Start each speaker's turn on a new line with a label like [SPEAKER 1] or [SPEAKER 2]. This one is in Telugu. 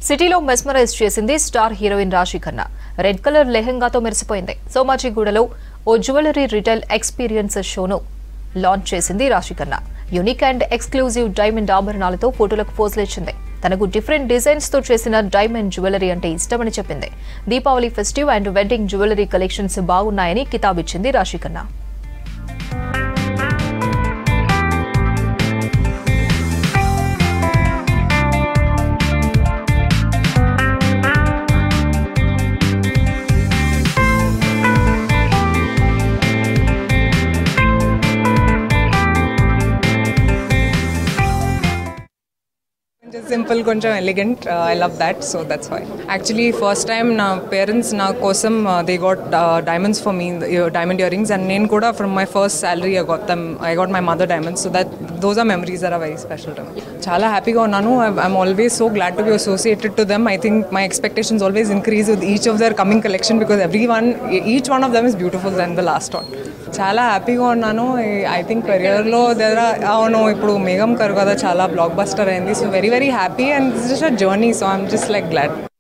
[SPEAKER 1] సిటీలో మెస్మరైజ్ చేసింది star heroine Raashi Khanna red colour లెహెంగాతో మెరిసిపోయింది సోమాజిగూడలో ఓ జ్యువెలరీ రిటైల్ ఎక్స్పీరియన్స్ షోను లాంచ్ చేసింది Raashi Khanna unique and exclusive diamond ఆభరణాలతో ఫోటోలకు పోజులు ఇచ్చింది తనకు డిఫరెంట్ డిజైన్స్ తో చేసిన డైమండ్ జ్యువెలరీ అంటే ఇష్టమని చెప్పింది Deepavali festive and wedding jewellery collections బాగున్నాయని కితాబిచ్చింది రాశి ఖన్నా
[SPEAKER 2] కొంచెం సింపుల్ కొంచెం elegant I love that so that's why actually first time నా పేరెంట్స్ నా కోసం they got diamonds for me diamond earrings and నేను కూడా from my first salary I got them I got my mother diamonds so that those are memories are very special to చాలా హ్యాపీగా ఉన్నాను I'm always so glad to be associated to them I think my expectations always increase with each of their coming collection because every one each one of them is beautiful then the last one చాలా హ్యాపీగా ఉన్నాను ఐ థింక్ కెరియర్లో దగ్గర అవును ఇప్పుడు మేఘం కరు కదా చాలా బ్లాక్ బస్టర్ అయింది so very very happy and this is a journey so I'm just like glad